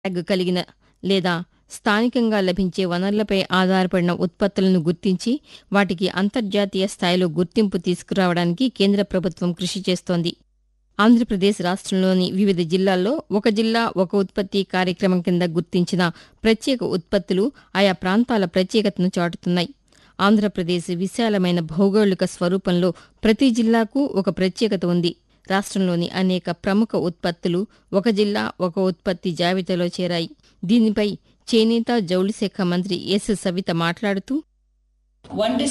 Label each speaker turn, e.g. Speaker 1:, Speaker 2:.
Speaker 1: tag కలిగిన లేదా స్థానికంగా లభించే వనరులపై ఆధారపడిన ఉత్పత్తులను గుర్తించి వాటికి అంతర్జాతీయ స్థాయిలో గుర్తింపు తీసుకురావడానికి కేంద్ర ప్రభుత్వం కృషి చేస్తోంది ఆంధ్రప్రదేశ్ రాష్ట్రంలోని వివిధ జిల్లాల్లో ఒక జిల్లా ఒక ఉత్పత్తి కార్యక్రమం కింద గుర్తించిన ప్రత్యేక ఉత్పత్తులు ఆయా ప్రాంతాల ప్రత్యేకతను చాటుతున్నాయి ఆంధ్రప్రదేశ్ విశాలమైన భౌగోళిక స్వరూపంలో ప్రతి జిల్లాకు ఒక ప్రత్యేకత ఉంది రాష్ట్రంలోని అనేక ప్రముఖ ఉత్పత్తులు ఒక జిల్లా ఒక ఉత్పత్తి జాబితాలో చేరాయి దీనిపై చేనేత జౌళి శాఖ మంత్రి ఎస్ సవిత మాట్లాడుతూ
Speaker 2: One